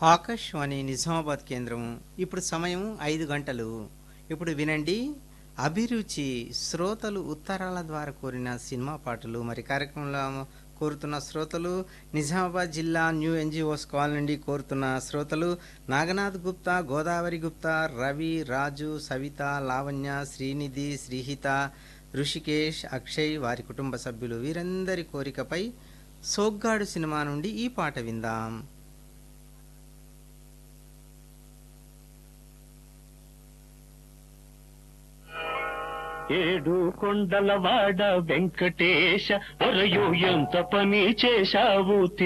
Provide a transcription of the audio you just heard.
ఆకాశవాణి నిజామాబాద్ కేంద్రం ఇప్పుడు సమయం ఐదు గంటలు ఇప్పుడు వినండి అభిరుచి శ్రోతలు ఉత్తరాల ద్వారా కోరిన సినిమా పాటలు మరి కార్యక్రమంలో కోరుతున్న శ్రోతలు నిజామాబాద్ జిల్లా న్యూ ఎన్జిఓస్ కాలనీ నుండి కోరుతున్న శ్రోతలు నాగనాథ్ గుప్తా గోదావరి గుప్తా రవి రాజు సవిత లావణ్య శ్రీనిధి శ్రీహిత ఋషికేష్ అక్షయ్ వారి కుటుంబ సభ్యులు వీరందరి కోరికపై సోగ్గాడు సినిమా నుండి ఈ పాట విందాం ఏడు కొండలవాడ వెంకటేశ ఒరయు ఎంత పని చేశావు